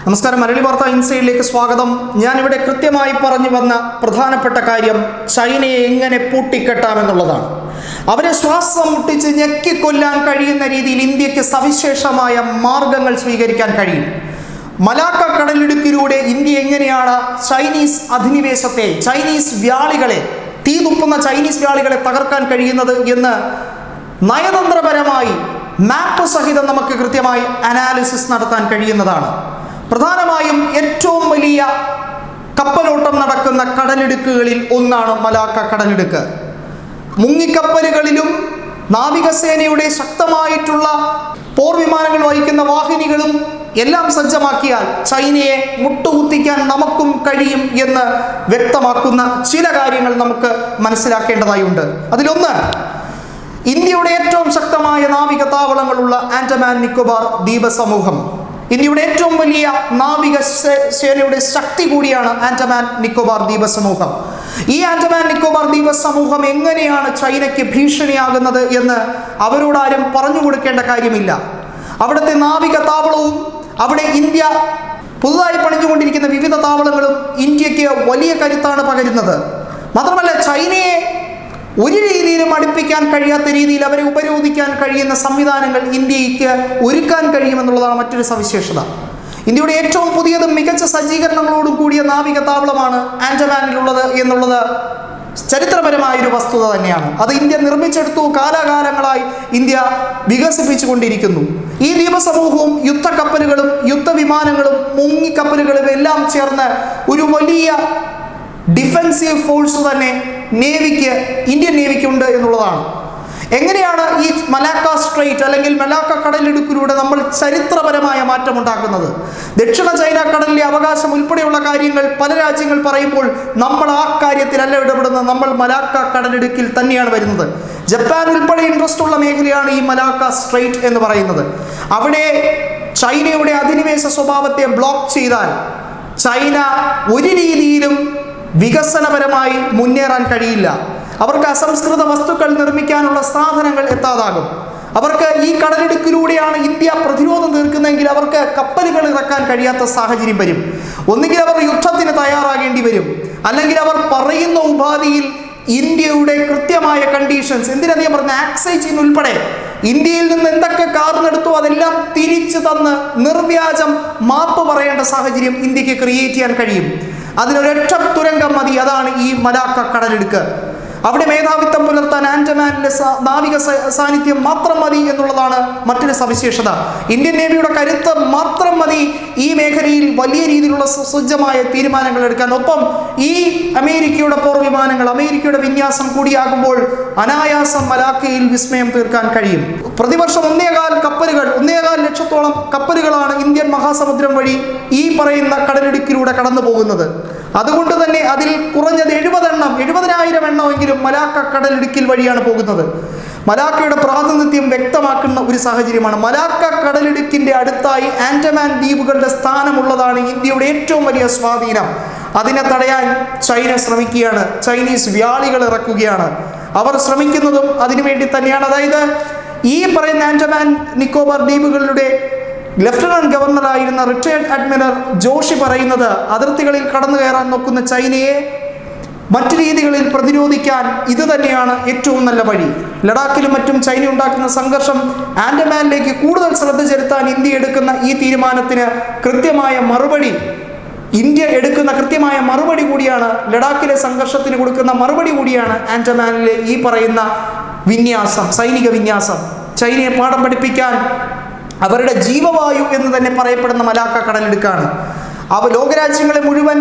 നമസ്കാരം മരളി വാർത്ത ഇൻസൈഡിലേക്ക് സ്വാഗതം ഞാനിവിടെ കൃത്യമായി പറഞ്ഞു വന്ന പ്രധാനപ്പെട്ട കാര്യം ചൈനയെ എങ്ങനെ പൂട്ടിക്കെട്ടാമെന്നുള്ളതാണ് അവരെ ശ്വാസം മുട്ടിച്ച് ഞെക്കിക്കൊല്ലാൻ കഴിയുന്ന രീതിയിൽ ഇന്ത്യക്ക് സവിശേഷമായ മാർഗങ്ങൾ സ്വീകരിക്കാൻ കഴിയും മലാക്ക കടലിടുക്കിലൂടെ ഇന്ത്യ എങ്ങനെയാണ് ചൈനീസ് അധിനിവേശത്തെ ചൈനീസ് വ്യാളികളെ തീ തുപ്പുന്ന ചൈനീസ് വ്യാളികളെ തകർക്കാൻ കഴിയുന്നത് എന്ന് നയതന്ത്രപരമായി മാപ്പ് സഹിതം നമുക്ക് കൃത്യമായി അനാലിസിസ് നടത്താൻ കഴിയുന്നതാണ് പ്രധാനമായും ഏറ്റവും വലിയ കപ്പലോട്ടം നടക്കുന്ന കടലിടുക്കുകളിൽ ഒന്നാണ് മലാക്ക കടലിടുക്ക് മുങ്ങിക്കപ്പലുകളിലും നാവികസേനയുടെ ശക്തമായിട്ടുള്ള പോർ വിമാനങ്ങൾ വഹിക്കുന്ന വാഹിനികളും എല്ലാം സജ്ജമാക്കിയാൽ ചൈനയെ മുട്ടുകുത്തിക്കാൻ നമുക്കും കഴിയും എന്ന് വ്യക്തമാക്കുന്ന ചില കാര്യങ്ങൾ നമുക്ക് മനസ്സിലാക്കേണ്ടതായുണ്ട് അതിലൊന്ന് ഇന്ത്യയുടെ ഏറ്റവും ശക്തമായ നാവിക താവളങ്ങളുള്ള ആൻഡമാൻ നിക്കോബാർ ദ്വീപ സമൂഹം ഇന്ത്യയുടെ ഏറ്റവും വലിയ നാവിക സേ- സേനയുടെ ശക്തി കൂടിയാണ് ആൻഡമാൻ നിക്കോബാർ ദ്വീപ സമൂഹം ഈ ആൻഡമാൻ നിക്കോബാർ ദ്വീപ സമൂഹം എങ്ങനെയാണ് ചൈനയ്ക്ക് ഭീഷണിയാകുന്നത് എന്ന് അവരോടാരും പറഞ്ഞു കൊടുക്കേണ്ട കാര്യമില്ല അവിടുത്തെ നാവിക താവളവും അവിടെ ഇന്ത്യ പുതുതായി പണിഞ്ഞുകൊണ്ടിരിക്കുന്ന വിവിധ താവളങ്ങളും ഇന്ത്യക്ക് വലിയ കരുത്താണ് പകരുന്നത് മാത്രമല്ല ചൈനയെ ഒരു രീതിയിലും അടുപ്പിക്കാൻ കഴിയാത്ത രീതിയിൽ അവരെ ഉപരോധിക്കാൻ കഴിയുന്ന സംവിധാനങ്ങൾ ഇന്ത്യക്ക് ഒരുക്കാൻ കഴിയുമെന്നുള്ളതാണ് മറ്റൊരു സവിശേഷത ഇന്ത്യയുടെ ഏറ്റവും പുതിയതും മികച്ച സജ്ജീകരണങ്ങളോടും കൂടിയ നാവിക താവളമാണ് ആൻഡമാനിലുള്ളത് എന്നുള്ളത് ചരിത്രപരമായൊരു വസ്തുത തന്നെയാണ് അത് ഇന്ത്യ നിർമ്മിച്ചെടുത്തു കാലാകാലങ്ങളായി ഇന്ത്യ വികസിപ്പിച്ചുകൊണ്ടിരിക്കുന്നു ഈ ദ്വീപസമൂഹവും യുദ്ധക്കപ്പലുകളും യുദ്ധവിമാനങ്ങളും മുങ്ങിക്കപ്പലുകളും എല്ലാം ചേർന്ന് ഒരു വലിയ ഡിഫൻസീവ് ഫോഴ്സ് തന്നെ നേവിക്ക് ഇന്ത്യൻ നേവിക്കുണ്ട് എന്നുള്ളതാണ് എങ്ങനെയാണ് ഈ മലാക്ക സ്ട്രൈറ്റ് അല്ലെങ്കിൽ മലാക്ക കടലിടുക്കിലൂടെ നമ്മൾ ചരിത്രപരമായ മാറ്റം ഉണ്ടാക്കുന്നത് ദക്ഷിണ ചൈന കടലിലെ അവകാശം ഉൾപ്പെടെയുള്ള കാര്യങ്ങൾ പല രാജ്യങ്ങൾ പറയുമ്പോൾ നമ്മൾ ആ കാര്യത്തിലല്ല ഇടപെടുന്നത് നമ്മൾ മലാക്ക കടലിടുക്കിൽ തന്നെയാണ് വരുന്നത് ജപ്പാൻ ഉൾപ്പെടെ ഇൻട്രസ്റ്റ് ഉള്ള മേഖലയാണ് ഈ മലാക്ക സ്ട്രൈറ്റ് എന്ന് പറയുന്നത് അവിടെ ചൈനയുടെ അധിനിവേശ സ്വഭാവത്തെ ബ്ലോക്ക് ചെയ്താൽ ചൈന ഒരു രീതിയിലും വികസനപരമായി മുന്നേറാൻ കഴിയില്ല അവർക്ക് അസംസ്കൃത വസ്തുക്കൾ നിർമ്മിക്കാനുള്ള സാധനങ്ങൾ എത്താതാകും അവർക്ക് ഈ കടലിടുക്കിലൂടെയാണ് ഇന്ത്യ പ്രതിരോധം തീർക്കുന്നതെങ്കിൽ അവർക്ക് കപ്പലുകൾ ഇറക്കാൻ കഴിയാത്ത സാഹചര്യം വരും ഒന്നുകിൽ അവർ യുദ്ധത്തിന് തയ്യാറാകേണ്ടി വരും അല്ലെങ്കിൽ അവർ പറയുന്ന ഉപാധിയിൽ ഇന്ത്യയുടെ കൃത്യമായ കണ്ടീഷൻസ് എന്തിനധികം പറഞ്ഞ ആക്സൈസിന് ഉൾപ്പെടെ ഇന്ത്യയിൽ നിന്ന് എന്തൊക്കെ കാർന്നെടുത്തോ അതെല്ലാം തിരിച്ചു തന്ന് നിർവ്യാജം മാപ്പ് പറയേണ്ട സാഹചര്യം ഇന്ത്യക്ക് ക്രിയേറ്റ് ചെയ്യാൻ കഴിയും അതിനൊരൊറ്റ തുരങ്കം മതി അതാണ് ഈ മലാക്ക കടലെടുക്ക് അവിടെ മേധാവിത്വം പുലർത്താൻ ആൻഡമാനിലെ സാ- നാവിക സ- സാന്നിധ്യം മാത്രം മതി എന്നുള്ളതാണ് മറ്റൊരു സവിശേഷത ഇന്ത്യൻ നേവിയുടെ കരുത്ത് മാത്രം മതി ഈ മേഖലയിൽ വലിയ രീതിയിലുള്ള സുസജ്ജമായ തീരുമാനങ്ങൾ എടുക്കാൻ ഒപ്പം ഈ അമേരിക്കയുടെ പോർ വിമാനങ്ങൾ അമേരിക്കയുടെ വിന്യാസം കൂടിയാകുമ്പോൾ അനായാസം മലാക്കയിൽ വിസ്മയം തീർക്കാൻ കഴിയും പ്രതിവർഷം ഒന്നേകാൽ കപ്പലുകൾ ഒന്നേകാൽ ലക്ഷത്തോളം കപ്പലുകളാണ് ഇന്ത്യൻ മഹാസമുദ്രം വഴി ഈ പറയുന്ന കടലിടുക്കിലൂടെ കടന്നു പോകുന്നത് അതുകൊണ്ട് തന്നെ അതിൽ കുറഞ്ഞത് എഴുപതെണ്ണം എഴുപതിനായിരം എണ്ണമെങ്കിലും മലാക്ക കടലിടുക്കിൽ വഴിയാണ് പോകുന്നത് മലാക്കയുടെ പ്രാതിനിധ്യം വ്യക്തമാക്കുന്ന ഒരു സാഹചര്യമാണ് മലാക്ക കടലിടുക്കിന്റെ അടുത്തായി ആൻഡമാൻ ദ്വീപുകളുടെ സ്ഥാനമുള്ളതാണ് ഇന്ത്യയുടെ ഏറ്റവും വലിയ സ്വാധീനം അതിനെ തടയാൻ ചൈന ശ്രമിക്കുകയാണ് ചൈനീസ് വ്യാളികൾ ഇറക്കുകയാണ് അവർ ശ്രമിക്കുന്നതും അതിനുവേണ്ടി തന്നെയാണ് അതായത് ഈ പറയുന്ന ആൻഡമാൻ നിക്കോബാർ ദ്വീപുകളുടെ ലഫ്റ്റനന്റ് ഗവർണറായിരുന്ന റിട്ടയർഡ് അഡ്മിറൽ ജോഷി പറയുന്നത് അതിർത്തികളിൽ കടന്നു കയറാൻ നോക്കുന്ന ചൈനയെ മറ്റു രീതികളിൽ പ്രതിരോധിക്കാൻ ഇത് തന്നെയാണ് ഏറ്റവും നല്ല വഴി ലഡാക്കിലും മറ്റും ചൈന ഉണ്ടാക്കുന്ന സംഘർഷം ആൻഡമാനിലേക്ക് കൂടുതൽ ശ്രദ്ധ ചെലുത്താൻ ഇന്ത്യ എടുക്കുന്ന ഈ തീരുമാനത്തിന് കൃത്യമായ മറുപടി ഇന്ത്യ എടുക്കുന്ന കൃത്യമായ മറുപടി കൂടിയാണ് ലഡാക്കിലെ സംഘർഷത്തിന് കൊടുക്കുന്ന മറുപടി കൂടിയാണ് ആൻഡമാനിലെ ഈ പറയുന്ന വിന്യാസം സൈനിക വിന്യാസം ചൈനയെ പാഠം പഠിപ്പിക്കാൻ അവരുടെ ജീവവായു എന്ന് തന്നെ പറയപ്പെടുന്ന മലാക്ക കടലെടുക്കാണ് അവ ലോകരാജ്യങ്ങളെ മുഴുവൻ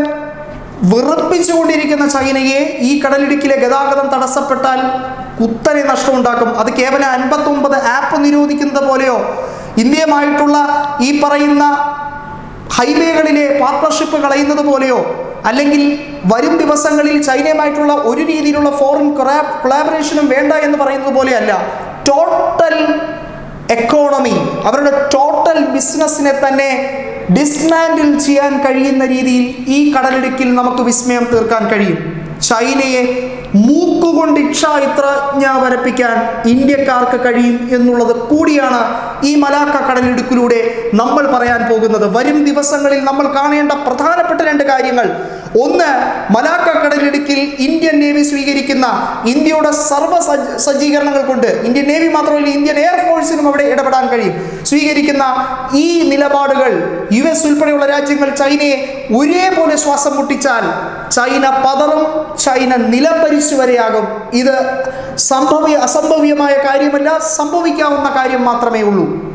വിറപ്പിച്ചുകൊണ്ടിരിക്കുന്ന ചൈനയെ ഈ കടലിടുക്കിലെ ഗതാഗതം തടസ്സപ്പെട്ടാൽ കുത്തനെ നഷ്ടമുണ്ടാക്കും അത് കേവലം അൻപത്തൊമ്പത് ആപ്പ് നിരോധിക്കുന്നത് പോലെയോ ഇന്ത്യയുമായിട്ടുള്ള ഈ പറയുന്ന ഹൈവേകളിലെ പാർട്ണർഷിപ്പ് കളയുന്നത് പോലെയോ അല്ലെങ്കിൽ വരും ദിവസങ്ങളിൽ ചൈനയുമായിട്ടുള്ള ഒരു രീതിയിലുള്ള ഫോറിൻ കൊളാബറേഷനും വേണ്ട എന്ന് പറയുന്നത് പോലെയല്ല ടോട്ടൽ എക്കോണമി അവരുടെ ടോട്ടൽ ബിസിനസ്സിനെ തന്നെ ഡിസ്മാൻഡിൽ ചെയ്യാൻ കഴിയുന്ന രീതിയിൽ ഈ കടലിടുക്കിൽ നമുക്ക് വിസ്മയം തീർക്കാൻ കഴിയും ചൈനയെ മൂക്കുകൊണ്ട് ഇക്ഷായിത്രജ്ഞ വരപ്പിക്കാൻ ഇന്ത്യക്കാർക്ക് കഴിയും എന്നുള്ളത് കൂടിയാണ് ഈ മലാക്ക കടലിടുക്കിലൂടെ നമ്മൾ പറയാൻ പോകുന്നത് വരും ദിവസങ്ങളിൽ നമ്മൾ കാണേണ്ട പ്രധാനപ്പെട്ട രണ്ട് കാര്യങ്ങൾ ഒന്ന് മലാക്ക കടലിടുക്കിൽ ഇന്ത്യൻ നേവി സ്വീകരിക്കുന്ന ഇന്ത്യയുടെ സർവ്വ സജ്ജ സജ്ജീകരണങ്ങൾ കൊണ്ട് ഇന്ത്യൻ നേവി മാത്രമല്ല ഇന്ത്യൻ എയർഫോഴ്സിനും അവിടെ ഇടപെടാൻ കഴിയും സ്വീകരിക്കുന്ന ഈ നിലപാടുകൾ യു എസ് ഉൾപ്പെടെയുള്ള രാജ്യങ്ങൾ ചൈനയെ ഒരേപോലെ ശ്വാസം മുട്ടിച്ചാൽ ചൈന പതറും ചൈന നിലംപരിശു വരെയാകും ഇത് സംഭവ്യ അസംഭവ്യമായ കാര്യമല്ല സംഭവിക്കാവുന്ന കാര്യം മാത്രമേ ഉള്ളൂ